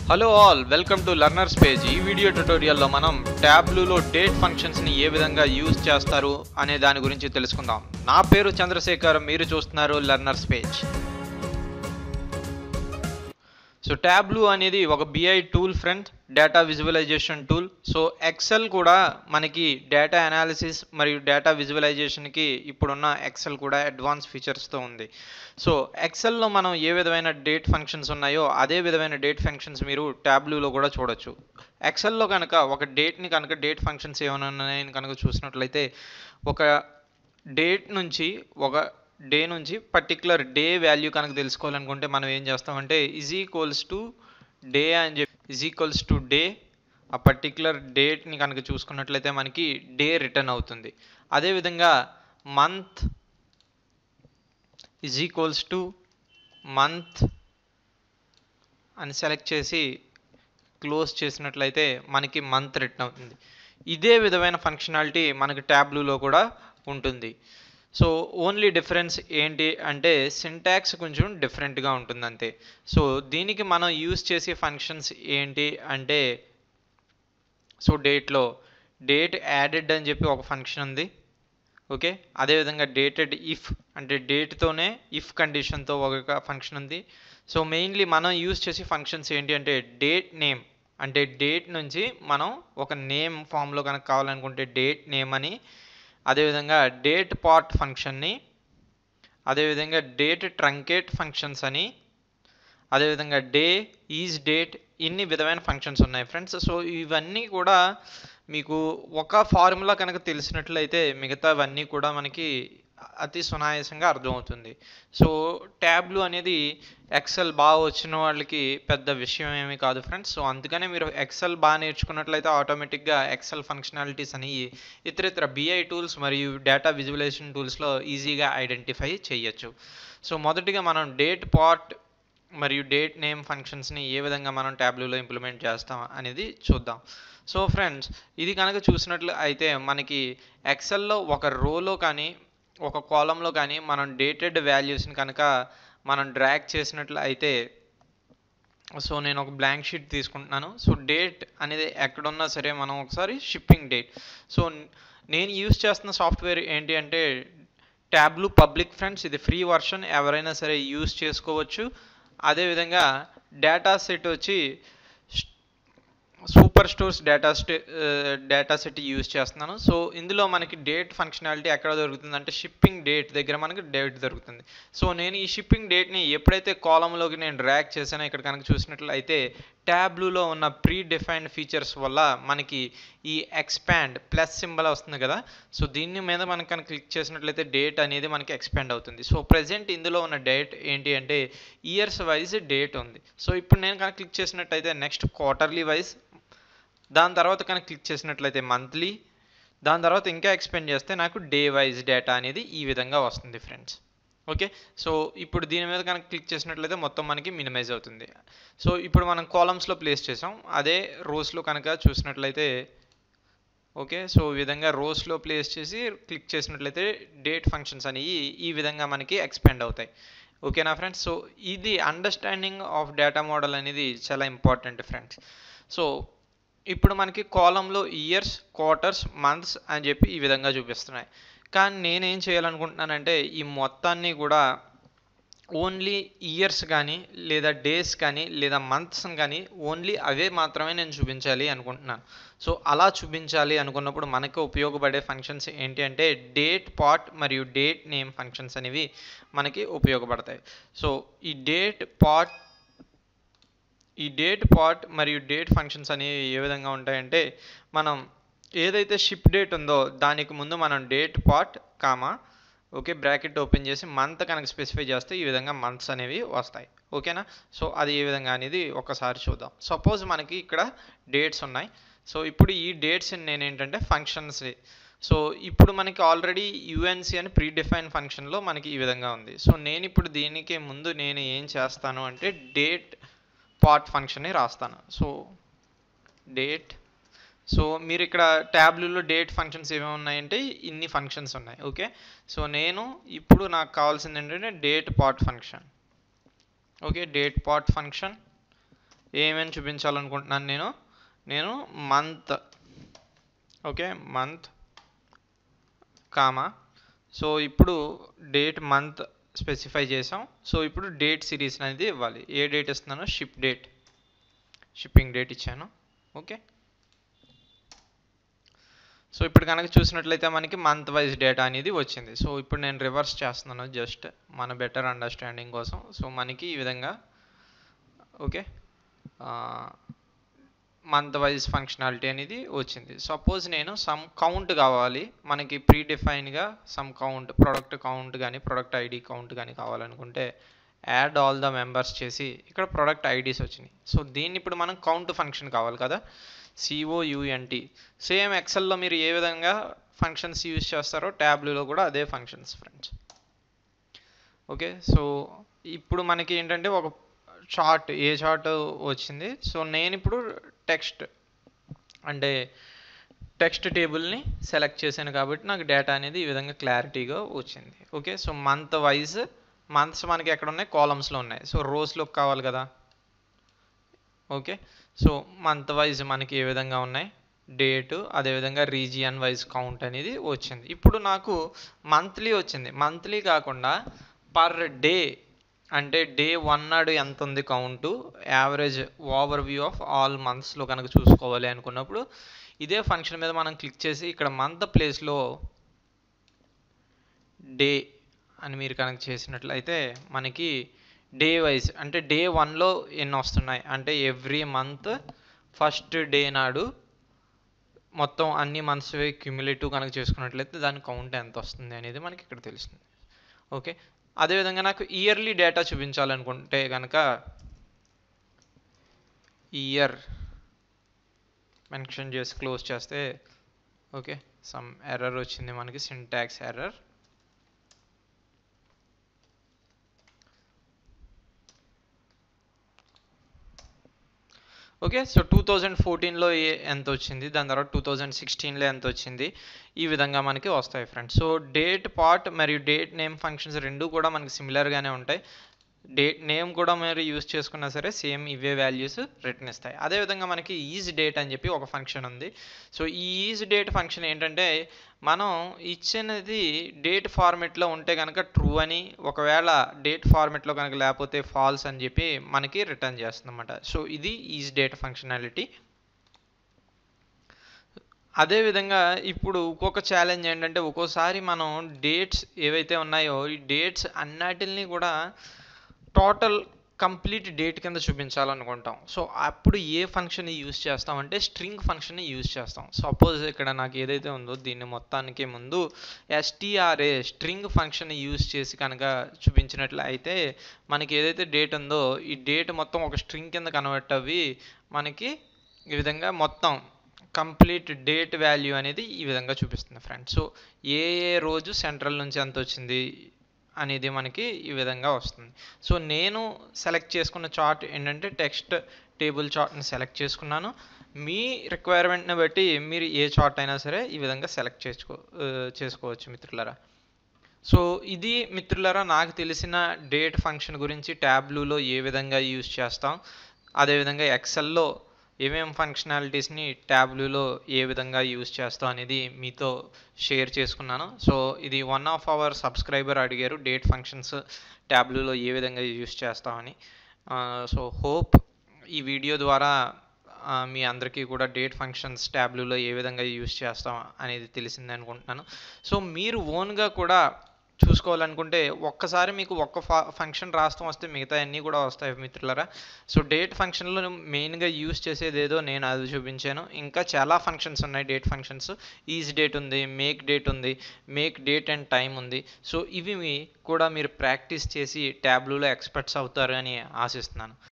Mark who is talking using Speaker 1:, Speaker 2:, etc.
Speaker 1: hello all welcome to learners page ఈ video ట్యుటోరియల్లో మనం ట్యాబ్లూలో డేట్ ఫంక్షన్స్ని ఏ విధంగా యూజ్ చేస్తారు అనే దాని గురించి తెలుసుకుందాం నా పేరు చంద్రశేఖర్ మీరు చూస్తున్నారు లర్నర్స్ పేజ్ సో ట్యాబ్లూ అనేది ఒక BI tool friend data visualization tool so Excel కూడా మనకి డేటా అనాలిసిస్ మరియు డేటా విజువలైజేషన్కి ఇప్పుడున్న ఎక్సెల్ కూడా అడ్వాన్స్ ఫీచర్స్తో ఉంది సో ఎక్సెల్లో మనం ఏ విధమైన డేట్ ఫంక్షన్స్ ఉన్నాయో అదే విధమైన డేట్ ఫంక్షన్స్ మీరు ట్యాబ్లూలో కూడా చూడొచ్చు ఎక్సెల్లో కనుక ఒక డేట్ని కనుక డేట్ ఫంక్షన్స్ ఏమైనా ఉన్నాయని కనుక చూసినట్లయితే ఒక డేట్ నుంచి ఒక డే నుంచి పర్టికులర్ డే వాల్యూ కనుక తెలుసుకోవాలనుకుంటే మనం ఏం చేస్తామంటే ఈజ్ ఈక్వల్స్ టు డే అని చెప్పి ఈజ్ ఈక్వల్స్ టు డే ఆ పర్టికులర్ డేట్ని కనుక చూసుకున్నట్లయితే మనకి డే రిటర్న్ అవుతుంది అదేవిధంగా month is equals to month అని సెలెక్ట్ చేసి క్లోజ్ చేసినట్లయితే మనకి మంత్ రిటర్న్ అవుతుంది ఇదే విధమైన ఫంక్షనాలిటీ మనకి ట్యాబ్లూలో కూడా ఉంటుంది సో ఓన్లీ డిఫరెన్స్ ఏంటి అంటే సింటాక్స్ కొంచెం డిఫరెంట్గా ఉంటుంది అంతే సో దీనికి మనం యూస్ చేసే ఫంక్షన్స్ ఏంటి అంటే సో డేట్లో డేట్ యాడెడ్ అని చెప్పి ఒక ఫంక్షన్ ఉంది ఓకే అదేవిధంగా డేటెడ్ ఇఫ్ అంటే డేట్తోనే ఇఫ్ కండిషన్తో ఒక ఫంక్షన్ ఉంది సో మెయిన్లీ మనం యూస్ చేసే ఫంక్షన్స్ ఏంటి అంటే డేట్ నేమ్ అంటే డేట్ నుంచి మనం ఒక నేమ్ ఫామ్లో కనుక కావాలనుకుంటే డేట్ నేమ్ అని అదేవిధంగా డేట్ పార్ట్ ఫంక్షన్ని అదేవిధంగా డేట్ ట్రంకేట్ ఫంక్షన్స్ అని అదేవిధంగా డే ఈజ్ డేట్ ఇన్ని విధమైన ఫంక్షన్స్ ఉన్నాయి ఫ్రెండ్స్ సో ఇవన్నీ కూడా మీకు ఒక ఫార్ములా కనుక తెలిసినట్లయితే మిగతావన్నీ కూడా మనకి అతి సునాయాసంగా అర్థమవుతుంది సో ట్యాబ్లు అనేది ఎక్సెల్ బాగా వచ్చిన వాళ్ళకి పెద్ద విషయం ఏమీ కాదు ఫ్రెండ్స్ సో అందుకనే మీరు ఎక్సెల్ బాగా నేర్చుకున్నట్లయితే ఆటోమేటిక్గా ఎక్సెల్ ఫంక్షనాలిటీస్ అని ఇతరితర బిఐ టూల్స్ మరియు డేటా విజువలైజేషన్ టూల్స్లో ఈజీగా ఐడెంటిఫై చేయొచ్చు సో మొదటిగా మనం డేట్ పార్ట్ మరియు డేట్ నేమ్ ఫంక్షన్స్ని ఏ విధంగా మనం ట్యాబ్లూలో ఇంప్లిమెంట్ చేస్తాం అనేది చూద్దాం సో ఫ్రెండ్స్ ఇది కనుక చూసినట్లు అయితే మనకి ఎక్సెల్లో ఒక రోలో కానీ ఒక కాలంలో కానీ మనం డేటెడ్ వాల్యూస్ని కనుక మనం డ్రాగ్ చేసినట్లు అయితే సో నేను ఒక బ్లాంక్ షీట్ తీసుకుంటున్నాను సో డేట్ అనేది ఎక్కడున్నా సరే మనం ఒకసారి షిప్పింగ్ డేట్ సో నేను యూస్ చేస్తున్న సాఫ్ట్వేర్ ఏంటి అంటే ట్యాబ్లు పబ్లిక్ ఫ్రెండ్స్ ఇది ఫ్రీ వర్షన్ ఎవరైనా సరే యూస్ చేసుకోవచ్చు అదేవిధంగా డేటా సెట్ వచ్చి సూపర్ స్టోర్స్ డేటా స్టే డేటా సెట్ యూజ్ చేస్తున్నాను సో ఇందులో మనకి డేట్ ఫంక్షనాలిటీ ఎక్కడ దొరుకుతుంది అంటే షిప్పింగ్ డేట్ దగ్గర మనకి డేట్ దొరుకుతుంది సో నేను ఈ షిప్పింగ్ డేట్ని ఎప్పుడైతే కాలంలోకి నేను డ్రాక్ చేశానో ఇక్కడ కనుక చూసినట్లయితే ట్యాబ్లూలో ఉన్న ప్రీ డిఫైన్డ్ ఫీచర్స్ వల్ల మనకి ఈ ఎక్స్పాండ్ ప్లస్ సింబల్ వస్తుంది కదా సో దీని మీద మనం కనుక క్లిక్ చేసినట్లయితే డేట్ అనేది మనకి ఎక్స్పాండ్ అవుతుంది సో ప్రజెంట్ ఇందులో ఉన్న డేట్ ఏంటి అంటే ఇయర్స్ వైజ్ డేట్ ఉంది సో ఇప్పుడు నేను కనుక క్లిక్ చేసినట్టయితే నెక్స్ట్ క్వార్టర్లీ వైజ్ దాని తర్వాత కనుక క్లిక్ చేసినట్లయితే మంత్లీ దాని తర్వాత ఇంకా ఎక్స్పెండ్ చేస్తే నాకు డే వైజ్ డేటా అనేది ఈ విధంగా వస్తుంది ఫ్రెండ్స్ ఓకే సో ఇప్పుడు దీని మీద కనుక క్లిక్ చేసినట్లయితే మొత్తం మనకి మినిమైజ్ అవుతుంది సో ఇప్పుడు మనం కాలమ్స్లో ప్లేస్ చేసాం అదే రోస్లో కనుక చూసినట్లయితే ఓకే సో ఈ విధంగా రోస్లో ప్లేస్ చేసి క్లిక్ చేసినట్లయితే డేట్ ఫంక్షన్స్ అనేవి ఈ విధంగా మనకి ఎక్స్పెండ్ అవుతాయి ఓకేనా ఫ్రెండ్స్ సో ఇది అండర్స్టాండింగ్ ఆఫ్ డేటా మోడల్ అనేది చాలా ఇంపార్టెంట్ ఫ్రెండ్స్ సో ఇప్పుడు మనకి కాలంలో ఇయర్స్ క్వార్టర్స్ మంత్స్ అని చెప్పి ఈ విధంగా చూపిస్తున్నాయి కానీ నేనేం చేయాలనుకుంటున్నానంటే ఈ మొత్తాన్ని కూడా ఓన్లీ ఇయర్స్ కానీ లేదా డేస్ కానీ లేదా మంత్స్ కానీ ఓన్లీ అవే మాత్రమే నేను చూపించాలి అనుకుంటున్నాను సో అలా చూపించాలి అనుకున్నప్పుడు మనకు ఉపయోగపడే ఫంక్షన్స్ ఏంటి అంటే డేట్ పార్ట్ మరియు డేట్ నేమ్ ఫంక్షన్స్ అనేవి మనకి ఉపయోగపడతాయి సో ఈ డేట్ పార్ట్ ఈ డేట్ పార్ట్ మరియు డేట్ ఫంక్షన్స్ అనేవి ఏ విధంగా ఉంటాయంటే మనం ఏదైతే షిప్ డేట్ ఉందో దానికి ముందు మనం date part comma okay bracket open చేసి మంత్ కనుక స్పెసిఫై చేస్తే ఈ విధంగా మంత్స్ అనేవి వస్తాయి ఓకేనా సో అది ఏ విధంగా అనేది ఒకసారి చూద్దాం సపోజ్ మనకి ఇక్కడ డేట్స్ ఉన్నాయి సో ఇప్పుడు ఈ డేట్స్ నేను ఏంటంటే ఫంక్షన్స్ సో ఇప్పుడు మనకి ఆల్రెడీ యుఎన్సి అని ప్రీ డిఫైన్ ఫంక్షన్లో మనకి ఈ విధంగా ఉంది సో నేను ఇప్పుడు దీనికి ముందు నేను ఏం చేస్తాను అంటే డేట్ పార్ట్ ఫంక్షన్ని రాస్తాను సో డేట్ సో మీరు ఇక్కడ ట్యాబ్లలో డేట్ ఫంక్షన్స్ ఏమేమి ఉన్నాయంటే ఇన్ని ఫంక్షన్స్ ఉన్నాయి ఓకే సో నేను ఇప్పుడు నాకు కావాల్సింది ఏంటంటే date part function okay date part function ఏమేమి చూపించాలనుకుంటున్నాను నేను నేను month okay month comma so ఇప్పుడు డేట్ మంత్ స్పెసిఫై చేసాం సో ఇప్పుడు డేట్ సిరీస్ అనేది ఇవ్వాలి ఏ డేట్ ఇస్తున్నానో షిప్ డేట్ షిప్పింగ్ డేట్ ఇచ్చాను ఓకే సో ఇప్పుడు కనుక చూసినట్లయితే మనకి మంత్ వైజ్ డేటా అనేది వచ్చింది సో ఇప్పుడు నేను రివర్స్ చేస్తున్నాను జస్ట్ మన బెటర్ అండర్స్టాండింగ్ కోసం సో మనకి ఈ విధంగా ఓకే మంత్ వైజ్ ఫంక్షనాలిటీ అనేది వచ్చింది సపోజ్ నేను సమ్ కౌంట్ కావాలి మనకి ప్రీ డిఫైన్గా సమ్ కౌంట్ ప్రొడక్ట్ కౌంట్ కానీ ప్రొడక్ట్ ఐడి కౌంట్ కానీ కావాలనుకుంటే యాడ్ ఆల్ ద మెంబర్స్ చేసి ఇక్కడ ప్రొడక్ట్ ఐడీస్ వచ్చినాయి సో దీన్ని ఇప్పుడు మనం కౌంట్ ఫంక్షన్ కావాలి కదా సిఓయుఎన్టీ సేమ్ ఎక్సెల్లో మీరు ఏ విధంగా ఫంక్షన్స్ యూజ్ చేస్తారో ట్యాబ్లో కూడా అదే ఫంక్షన్స్ ఫ్రెండ్స్ ఓకే సో ఇప్పుడు మనకి ఏంటంటే ఒక చార్ట్ ఏ చార్ట్ వచ్చింది సో నేను ఇప్పుడు టెక్స్ట్ అంటే టెక్స్ట్ టేబుల్ని సెలెక్ట్ చేశాను కాబట్టి నాకు డేటా అనేది ఈ విధంగా క్లారిటీగా వచ్చింది okay so month wise months మనకి ఎక్కడ ఉన్నాయి కాలమ్స్లో ఉన్నాయి సో రోస్లో కావాలి కదా ఓకే సో మంత్ వైజ్ మనకి ఏ విధంగా ఉన్నాయి డేటు అదేవిధంగా రీజియన్ వైజ్ కౌంట్ అనేది వచ్చింది ఇప్పుడు నాకు మంత్లీ వచ్చింది మంత్లీ కాకుండా పర్ డే అంటే డే వన్ నాడు ఎంత ఉంది count average overview of all మంత్స్లో కనుక చూసుకోవాలి అనుకున్నప్పుడు ఇదే ఫంక్షన్ మీద మనం క్లిక్ చేసి ఇక్కడ మంత్ ప్లేస్లో డే అని మీరు కనుక చేసినట్లయితే మనకి డే వైజ్ అంటే డే వన్లో ఎన్ని వస్తున్నాయి అంటే ఎవ్రీ మంత్ ఫస్ట్ డే నాడు మొత్తం అన్ని మంత్స్ క్యూములేటివ్ కనుక చేసుకున్నట్లయితే దాని కౌంట్ ఎంత వస్తుంది అనేది మనకి ఇక్కడ తెలుస్తుంది ఓకే అదేవిధంగా నాకు ఇయర్లీ డేటా చూపించాలనుకుంటే కనుక ఇయర్ మెన్షన్ చేసి క్లోజ్ చేస్తే ఓకే సమ్ ఎర్రర్ వచ్చింది మనకి syntax error okay so two thousand ఫోర్టీన్లో ఎంత వచ్చింది దాని తర్వాత టూ థౌజండ్ సిక్స్టీన్లో ఎంత వచ్చింది ఈ విధంగా మనకి వస్తాయి ఫ్రెండ్స్ సో డేట్ పార్ట్ మరియు డేట్ నేమ్ ఫంక్షన్స్ రెండు కూడా మనకి సిమిలర్గానే ఉంటాయి డేట్ నేమ్ కూడా మీరు యూస్ చేసుకున్నా సరే సేమ్ ఇవే వాల్యూస్ రిటర్న్ ఇస్తాయి అదేవిధంగా మనకి ఈజ్ డేట్ అని చెప్పి ఒక ఫంక్షన్ ఉంది సో ఈ ఈజ్ డేట్ ఫంక్షన్ ఏంటంటే మనం ఇచ్చినది డేట్ ఫార్మెట్లో ఉంటే కనుక ట్రూ అని ఒకవేళ డేట్ ఫార్మెట్లో కనుక లేకపోతే ఫాల్స్ అని చెప్పి మనకి రిటర్న్ చేస్తుంది అనమాట సో ఇది ఈజ్ డేట్ ఫంక్షనాలిటీ అదేవిధంగా ఇప్పుడు ఇంకొక ఛాలెంజ్ ఏంటంటే ఒక్కోసారి మనం డేట్స్ ఏవైతే ఉన్నాయో ఈ డేట్స్ అన్నిటిని కూడా టోటల్ కంప్లీట్ డేట్ కింద చూపించాలనుకుంటాం సో అప్పుడు ఏ ఫంక్షన్ యూజ్ చేస్తామంటే స్ట్రింగ్ ఫంక్షన్ని యూజ్ చేస్తాం సపోజ్ ఇక్కడ నాకు ఏదైతే ఉందో దీన్ని మొత్తానికి ముందు ఎస్టీఆర్ఏ స్ట్రింగ్ ఫంక్షన్ యూజ్ చేసి కనుక చూపించినట్లు అయితే మనకి ఏదైతే డేట్ ఉందో ఈ డేట్ మొత్తం ఒక స్ట్రింగ్ కింద కన్వర్ట్ అవ్వి మనకి ఈ విధంగా మొత్తం కంప్లీట్ డేట్ వాల్యూ అనేది ఈ విధంగా చూపిస్తుంది ఫ్రెండ్స్ సో ఏ ఏ రోజు సెంట్రల్ నుంచి ఎంత వచ్చింది అనేది మనకి ఈ విధంగా వస్తుంది సో నేను సెలెక్ట్ చేసుకున్న చార్ట్ ఏంటంటే టెక్స్ట్ టేబుల్ చార్ట్ని సెలెక్ట్ చేసుకున్నాను మీ రిక్వైర్మెంట్ని బట్టి మీరు ఏ చార్ట్ అయినా సరే ఈ విధంగా సెలెక్ట్ చేసుకో చేసుకోవచ్చు మిత్రులరా సో ఇది మిత్రులరా నాకు తెలిసిన డేట్ ఫంక్షన్ గురించి ట్యాబ్లూలో ఏ విధంగా యూజ్ చేస్తాం అదేవిధంగా ఎక్సెల్లో ఏమేం ఫంక్షనాలిటీస్ని ట్యాబ్లూలో ఏ విధంగా యూజ్ చేస్తాం అనేది మీతో షేర్ చేసుకున్నాను సో ఇది వన్ ఆఫ్ అవర్ సబ్స్క్రైబర్ అడిగారు డేట్ ఫంక్షన్స్ ట్యాబ్లూలో ఏ విధంగా యూజ్ చేస్తామని సో హోప్ ఈ వీడియో ద్వారా మీ అందరికీ కూడా డేట్ ఫంక్షన్స్ ట్యాబ్లూలో ఏ విధంగా యూజ్ చేస్తాం అనేది తెలిసింది అనుకుంటున్నాను సో మీరు ఓన్గా కూడా చూసుకోవాలనుకుంటే ఒక్కసారి మీకు ఒక్క ఫంక్షన్ రాస్తాం వస్తే మిగతా అన్నీ కూడా వస్తాయి మిత్రులరా సో డేట్ ఫంక్షన్లో మెయిన్గా యూస్ చేసేది ఏదో నేను అది చూపించాను ఇంకా చాలా ఫంక్షన్స్ ఉన్నాయి డేట్ ఫంక్షన్స్ ఈజ్ డేట్ ఉంది మేక్ డేట్ ఉంది మేక్ డేట్ అండ్ టైం ఉంది సో ఇవి కూడా మీరు ప్రాక్టీస్ చేసి ట్యాబ్లూలో ఎక్స్పర్ట్స్ అవుతారు అని ఆశిస్తున్నాను